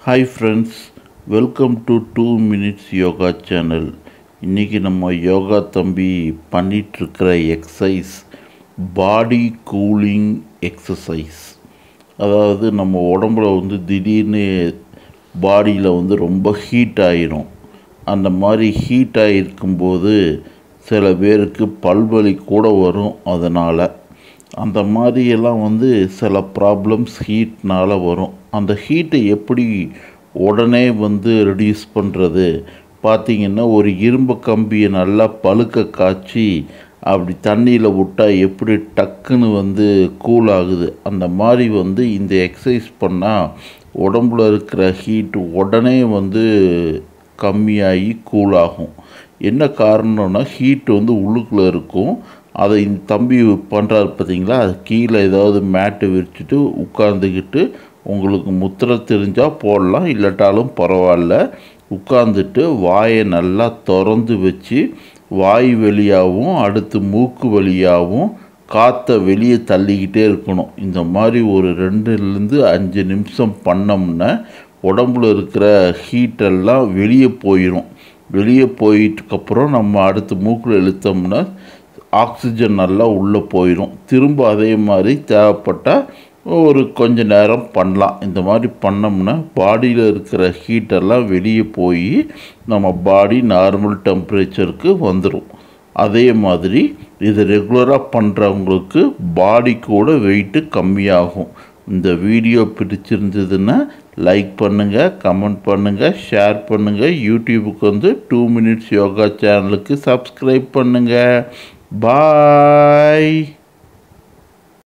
hi friends welcome to two minutes yoga channel இன்றைக்கி நம்ம yoga தம்பி பண்ணிகிட்ருக்கிற எக்ஸசைஸ் பாடி கூலிங் எக்ஸசைஸ் அதாவது நம்ம உடம்புல வந்து திடீர்னு பாடியில் வந்து ரொம்ப ஹீட் ஆயிரும் அந்த மாதிரி ஹீட் ஆகிருக்கும்போது சில பேருக்கு பல்வலி கூட வரும் அதனால் அந்த மாதிரியெல்லாம் வந்து சில ப்ராப்ளம்ஸ் ஹீட்னால் வரும் அந்த ஹீட்டை எப்படி உடனே வந்து ரெடியூஸ் பண்ணுறது பார்த்திங்கன்னா ஒரு இரும்பு கம்பியை நல்லா பழுக்க காய்ச்சி அப்படி தண்ணியில் விட்டால் எப்படி டக்குன்னு வந்து கூல் ஆகுது அந்த மாதிரி வந்து இந்த எக்ஸசைஸ் பண்ணால் உடம்புல இருக்கிற ஹீட் உடனே வந்து கம்மியாகி கூலாகும் என்ன காரணம்னா ஹீட் வந்து உள்ளுக்குள்ளே இருக்கும் அதை இந்த தம்பி பண்ணுறாரு பார்த்தீங்களா அது கீழே ஏதாவது மேட்டு விரிச்சிட்டு உட்காந்துக்கிட்டு உங்களுக்கு முத்திரை தெரிஞ்சால் போடலாம் இல்லாட்டாலும் பரவாயில்ல உட்காந்துட்டு வாயை நல்லா திறந்து வச்சு வாய் வழியாகவும் அடுத்து மூக்கு வழியாகவும் காற்றை வெளியே தள்ளிக்கிட்டே இருக்கணும் இந்த மாதிரி ஒரு ரெண்டுலேருந்து அஞ்சு நிமிஷம் பண்ணோம்னா உடம்புல இருக்கிற ஹீட்டெல்லாம் வெளியே போயிடும் வெளியே போயிட்டுக்கப்புறம் நம்ம அடுத்து மூக்கில் இழுத்தோம்னா ஆக்சிஜன் நல்லா உள்ளே போயிடும் திரும்ப அதே மாதிரி தேவைப்பட்டால் ஒரு கொஞ்ச நேரம் பண்ணலாம் இந்த மாதிரி பண்ணோம்னா பாடியில் இருக்கிற ஹீட்டெல்லாம் வெளியே போய் நம்ம பாடி நார்மல் டெம்பரேச்சருக்கு வந்துடும் அதே மாதிரி இது ரெகுலராக பண்ணுறவங்களுக்கு பாடி கூட வெயிட்டு கம்மியாகும் இந்த வீடியோ பிடிச்சிருந்ததுன்னா லைக் பண்ணுங்கள் கமெண்ட் பண்ணுங்கள் ஷேர் பண்ணுங்கள் யூடியூபுக்கு வந்து டூ மினிட்ஸ் யோகா சேனலுக்கு சப்ஸ்கிரைப் பண்ணுங்கள் பாய்